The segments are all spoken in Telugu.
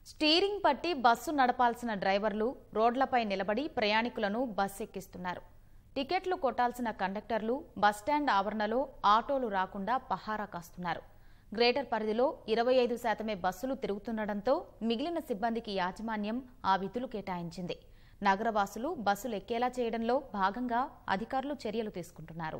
స్టీరింగ్ పట్టి బస్సు నడపాల్సిన డ్రైవర్లు రోడ్లపై నిలబడి ప్రయాణికులను బస్ ఎక్కిస్తున్నారు టికెట్లు కొట్టాల్సిన కండక్టర్లు బస్టాండ్ ఆవరణలో ఆటోలు రాకుండా పహారా కాస్తున్నారు గ్రేటర్ పరిధిలో ఇరవై ఐదు శాతమే బస్సులు తిరుగుతుండటంతో మిగిలిన సిబ్బందికి యాజమాన్యం ఆ విధులు కేటాయించింది నగరవాసులు బస్సులు ఎక్కేలా చేయడంలో భాగంగా అధికారులు చర్యలు తీసుకుంటున్నారు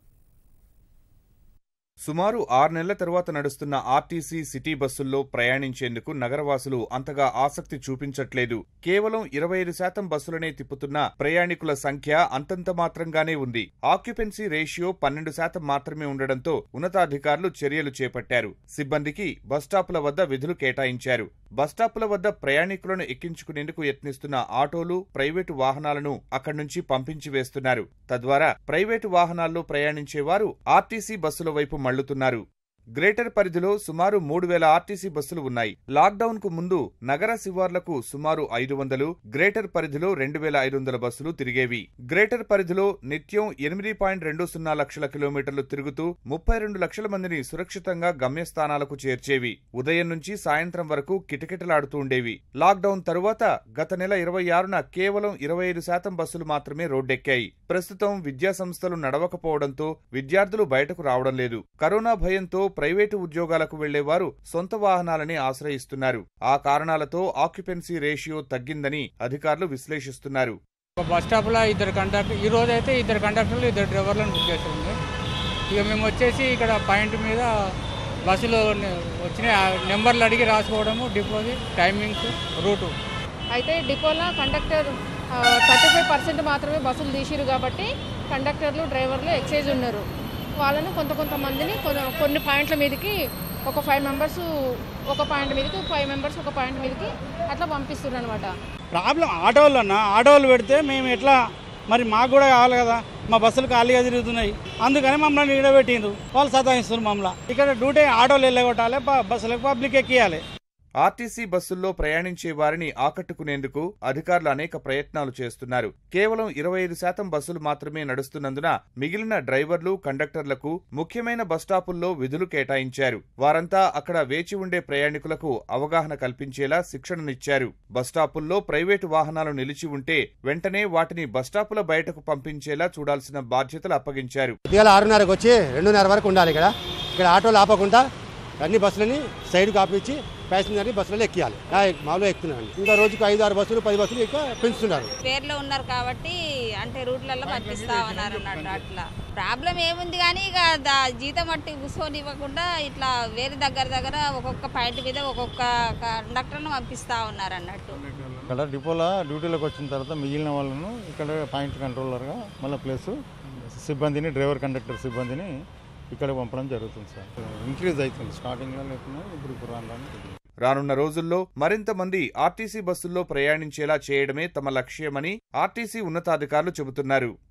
సుమారు ఆరు నెలల తరువాత నడుస్తున్న ఆర్టీసీ సిటీ బస్సుల్లో ప్రయాణించేందుకు నగరవాసులు అంతగా ఆసక్తి చూపించట్లేదు కేవలం ఇరవై ఐదు శాతం బస్సులనే తిప్పుతున్న ప్రయాణికుల సంఖ్య అంతంత మాత్రంగానే ఉంది ఆక్యుపెన్సీ రేషియో పన్నెండు శాతం మాత్రమే ఉండడంతో ఉన్నతాధికారులు చర్యలు చేపట్టారు సిబ్బందికి బస్టాపుల వద్ద విధులు కేటాయించారు బస్టాపుల వద్ద ప్రయాణికులను ఎక్కించుకునేందుకు యత్నిస్తున్న ఆటోలు ప్రైవేటు వాహనాలను అక్కడి నుంచి పంపించి వేస్తున్నారు తద్వారా ప్రైవేటు వాహనాల్లో ప్రయాణించేవారు ఆర్టీసీ బస్సుల వైపు మళ్లుతున్నారు గ్రేటర్ పరిధిలో సుమారు మూడు వేల ఆర్టీసీ బస్సులు ఉన్నాయి లాక్డౌన్ కు ముందు నగర శివార్లకు సుమారు ఐదు వందలు గ్రేటర్ పరిధిలో రెండు వేల ఐదు వందల బస్సులు తిరిగేవి గ్రేటర్ పరిధిలో నిత్యం ఎనిమిది పాయింట్ రెండు సున్నా లక్షల కిలోమీటర్లు తిరుగుతూ ముప్పై రెండు లక్షల మందిని సురక్షితంగా గమ్యస్థానాలకు చేర్చేవి ఉదయం నుంచి సాయంత్రం వరకు కిటకిటలాడుతూ ఉండేవి లాక్డౌన్ తరువాత గత నెల ఇరవై ఆరున కేవలం ఇరవై ఐదు శాతం బస్సులు మాత్రమే రోడ్డెక్కాయి ప్రస్తుతం విద్యా సంస్థలు నడవకపోవడంతో విద్యార్థులు బయటకు రావడం లేదు కరోనా భయంతో ప్రైవేటు ఉద్యోగాలకు వెళ్లేవారు సొంత వాహనాలని ఆశ్రయిస్తున్నారు ఆ కారణాలతో ఆక్యుపెన్సీ రేషియో తగ్గిందని అధికారులు విశ్లేషిస్తున్నారు ఒక బస్ స్టాప్లో ఇద్దరు కండక్టర్ ఈ రోజు అయితే ఇద్దరు కండక్టర్లు ఇద్దరు డ్రైవర్లను బుక్ చేస్తుంది ఇక మేము వచ్చేసి ఇక్కడ పాయింట్ మీద బస్సులో నే- వచ్చిన ఆ నెంబర్లు అడిగి రాసుకోవడము డిపోజిట్ టైమింగ్స్ రూటు అయితే డిపోలో కండక్టర్ థర్టీ ఫైవ్ పర్సెంట్ మాత్రమే బస్సులు తీసిరు కాబట్టి కండక్టర్లు డ్రైవర్లు ఎక్సైజ్ ఉన్నారు వాళ్ళను కొంత కొంతమందిని కొన- కొన్ని పాయింట్ల మీదకి ఒక ఫైవ్ మెంబర్స్ ఒక పాయింట్ మీదకి ఫైవ్ మెంబర్స్ ఒక పాయింట్ మీదకి అట్లా పంపిస్తున్నారు అనమాట ప్రాబ్లం ఆటోలు అన్న ఆటోలు పెడితే మేము ఎట్లా మరి మాకు కూడా కావాలి కదా మా బస్సులు ఖాళీగా తిరుగుతున్నాయి అందుకని మమ్మల్ని ఈడబెట్టిండ్రు వాళ్ళు సతాయిస్తున్నారు మమ్మల్ని ఇక్కడ డ్యూటీ ఆటోలు వెళ్ళగొట్టాలి ప- బస్సులకు పబ్లిక్ ఎక్కియాలి ఆర్టీసీ బస్సుల్లో ప్రయాణించే వారిని ఆకట్టుకునేందుకు అధికారులు అనేక ప్రయత్నాలు చేస్తున్నారు కేవలం ఇరవై ఐదు శాతం బస్సులు మాత్రమే నడుస్తున్నందున మిగిలిన డ్రైవర్లు కండక్టర్లకు ముఖ్యమైన బస్టాపుల్లో విధులు కేటాయించారు వారంతా అక్కడ వేచి ఉండే ప్రయాణికులకు అవగాహన కల్పించేలా శిక్షణనిచ్చారు బస్టాపుల్లో ప్రైవేటు వాహనాలు నిలిచి ఉంటే వెంటనే వాటిని బస్టాపుల బయటకు పంపించేలా చూడాల్సిన బాధ్యతలు అప్పగించారు ఉదయాల ఆరున్నరకు వచ్చి రెండున్నర వరకు ఉండాలి ఇక్కడ ఇక్కడ ఆటోలు ఆపకుండా అన్ని బస్సులని సైడ్కి ఆపించి ప్యాసింజర్ని బస్సులలో ఎక్కియాలి ఆ, మామూలుగా ఎక్కుతున్నాను ఇంకా రోజుకు ఐదు ఆరు బస్సులు పది బస్సులు ఇంకా పెంచుతున్నారు పేర్లో ఉన్నారు కాబట్టి అంటే రూట్లలో పంపిస్తా ఉన్నారు అన్నట్టు అట్లా ప్రాబ్లం ఏముంది కానీ ఇక దా- జీతం మట్టి కూర్చొని ఇవ్వకుండా ఇట్లా వేరే దగ్గర దగ్గర ఒక్కొక్క పాయింట్ మీద ఒక్కొక్క కండక్టర్ను పంపిస్తా ఉన్నారు అన్నట్టు ఇక్కడ డిపోలో డ్యూటీలోకి వచ్చిన తర్వాత మిగిలిన వాళ్ళను ఇక్కడ పాయింట్ కంట్రోలర్గా మళ్ళీ ప్లస్ సిబ్బందిని డ్రైవర్ కండక్టర్ సిబ్బందిని ఇక్కడ పంపడం జరుగుతుంది సార్ ఇంక్రీజ్ అవుతుంది స్టార్టింగ్లో లేకుండా ఇప్పుడు ఇప్పుడు రాను రానున్న రోజుల్లో మరింత మంది ఆర్టీసీ బస్సుల్లో ప్రయాణించేలా చేయడమే తమ లక్ష్యమని ఆర్టీసీ ఉన్నతాధికారులు చెబుతున్నారు